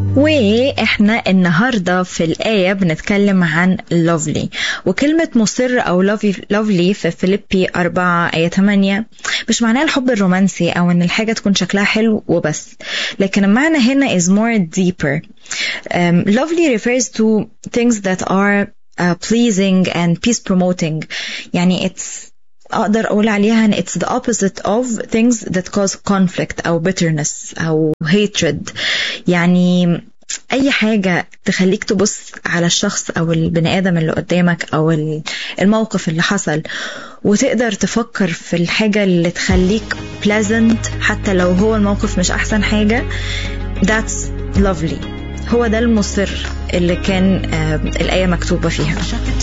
واحنا النهارده في الآية بنتكلم عن lovely وكلمة مصر أو lovely في فيليبي 4 آية 8 مش معناها الحب الرومانسي أو إن الحاجة تكون شكلها حلو وبس لكن المعنى هنا is more deeper um, lovely refers to things that are uh, pleasing and peace promoting يعني it's اقدر اقول عليها ان it's the opposite of things that cause conflict او bitterness او hatred يعني اي حاجة تخليك تبص على الشخص او البني ادم اللي قدامك او الموقف اللي حصل وتقدر تفكر في الحاجة اللي تخليك pleasant حتى لو هو الموقف مش احسن حاجة that's lovely هو ده المصر اللي كان الآية مكتوبة فيها